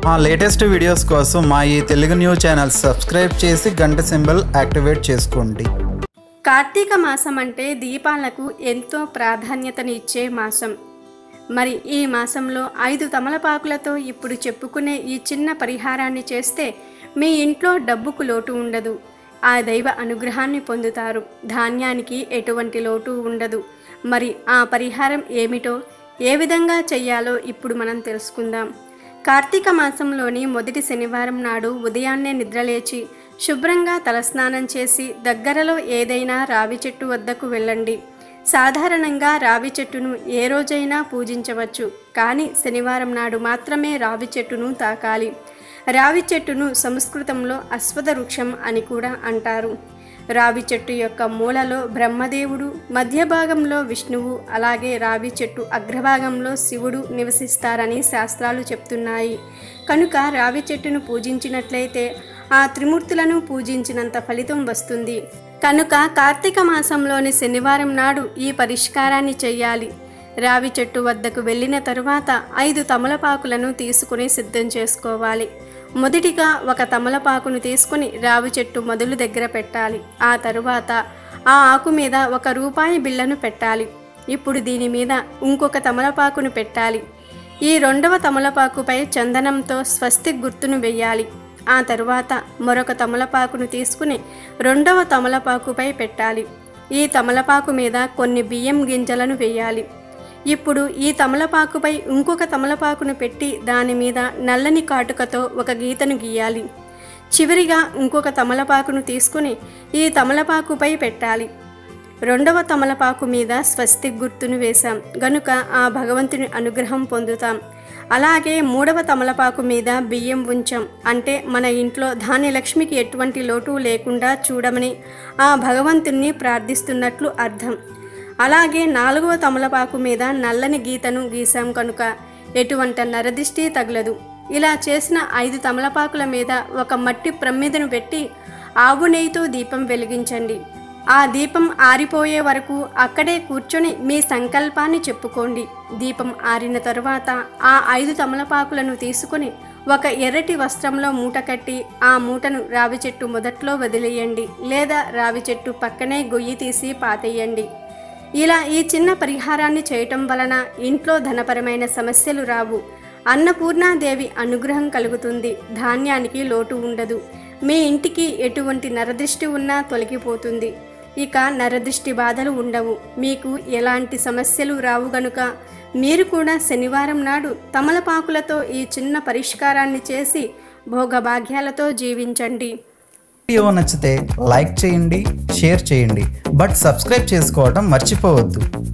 మా latest videos కోసం మా ఈ తెలుగు న్యూస్ ఛానల్ సబ్స్క్రైబ్ చేసి గంట సింబల్ యాక్టివేట్ చేసుకోండి కార్తీక మాసం అంటే దీపాలకు ఎంతో ప్రాధాన్యతని ఇచ్చే మాసం మరి ఈ మాసంలో ఐదు తమలపాకులతో ఇప్పుడు చెప్పుకునే ఈ చిన్న పరిహారాన్ని చేస్తే మీ ఇంట్లో డబ్బుకు లోటు ఉండదు ఆ దైవ అనుగ్రహాన్ని పొందుతారు ధాన్యానికి ఎటువంటి లోటు ఉండదు మరి ఆ పరిహారం ఏమిటో ఏ విధంగా చెయ్యాలో ఇప్పుడు మనం తెలుసుకుందాం కార్తీక మాసంలోని మొదటి శనివారం నాడు ఉదయాన్నే నిద్రలేచి శుభ్రంగా తలస్నానం చేసి దగ్గరలో ఏదైనా రావి చెట్టు వద్దకు వెళ్ళండి సాధారణంగా రావి చెట్టును ఏ రోజైనా పూజించవచ్చు కానీ శనివారం నాడు మాత్రమే రావి చెట్టును తాకాలి రావి చెట్టును సంస్కృతంలో అశ్వథ వృక్షం అని కూడా అంటారు రావి చెట్టు యొక్క మూలలో బ్రహ్మదేవుడు మధ్య భాగంలో విష్ణువు అలాగే రావి చెట్టు అగ్రభాగంలో శివుడు నివసిస్తారని శాస్త్రాలు చెప్తున్నాయి కనుక రావి చెట్టును పూజించినట్లయితే ఆ త్రిమూర్తులను పూజించినంత ఫలితం వస్తుంది కనుక కార్తీక మాసంలోని శనివారం నాడు ఈ పరిష్కారాన్ని చెయ్యాలి రావి చెట్టు వద్దకు వెళ్ళిన తరువాత ఐదు తమలపాకులను తీసుకుని సిద్ధం చేసుకోవాలి మొదటిగా ఒక తమలపాకును తీసుకుని రావి చెట్టు మొదలు దగ్గర పెట్టాలి ఆ తరువాత ఆ ఆకు మీద ఒక రూపాయి బిళ్ళను పెట్టాలి ఇప్పుడు దీని మీద ఇంకొక తమలపాకును పెట్టాలి ఈ రెండవ తమలపాకుపై చందనంతో స్వస్తి గుర్తును వెయ్యాలి ఆ తరువాత మరొక తమలపాకును తీసుకుని రెండవ తమలపాకుపై పెట్టాలి ఈ తమలపాకు మీద కొన్ని బియ్యం గింజలను వేయాలి ఇప్పుడు ఈ తమలపాకుపై ఇంకొక తమలపాకును పెట్టి దాని మీద నల్లని కాటుకతో ఒక గీతను గీయాలి చివరిగా ఇంకొక తమలపాకును తీసుకుని ఈ తమలపాకుపై పెట్టాలి రెండవ తమలపాకు మీద స్వస్తి గుర్తును వేశాం గనుక ఆ భగవంతుని అనుగ్రహం పొందుతాం అలాగే మూడవ తమలపాకు మీద బియ్యం ఉంచాం అంటే మన ఇంట్లో ధాన్యలక్ష్మికి ఎటువంటి లోటు లేకుండా చూడమని ఆ భగవంతుణ్ణి ప్రార్థిస్తున్నట్లు అర్థం అలాగే నాలుగవ తమలపాకు మీద నల్లని గీతను గీసాం కనుక ఎటువంటి నరదిష్టి తగలదు ఇలా చేసిన ఐదు తమలపాకుల మీద ఒక మట్టి ప్రమ్మిదను పెట్టి ఆవు నెయ్యితో దీపం వెలిగించండి ఆ దీపం ఆరిపోయే వరకు అక్కడే కూర్చొని మీ సంకల్పాన్ని చెప్పుకోండి దీపం ఆరిన తరువాత ఆ ఐదు తమలపాకులను తీసుకుని ఒక ఎర్రటి వస్త్రంలో మూట కట్టి ఆ మూటను రావి చెట్టు మొదట్లో వదిలేయండి లేదా రావి చెట్టు పక్కనే గొయ్యి తీసి పాతేయండి ఇలా ఈ చిన్న పరిహారాన్ని చేయటం వలన ఇంట్లో ధనపరమైన సమస్యలు రావు అన్నపూర్ణాదేవి అనుగ్రహం కలుగుతుంది ధాన్యానికి లోటు ఉండదు మీ ఇంటికి ఎటువంటి నరదృష్టి ఉన్నా తొలగిపోతుంది ఇక నరదృష్టి బాధలు ఉండవు మీకు ఎలాంటి సమస్యలు రావు గనుక మీరు కూడా శనివారం నాడు తమలపాకులతో ఈ చిన్న పరిష్కారాన్ని చేసి భోగభాగ్యాలతో జీవించండి వీడియో నచ్చితే లైక్ చేయండి షేర్ చేయండి బట్ సబ్స్క్రైబ్ చేసుకోవడం మర్చిపోవద్దు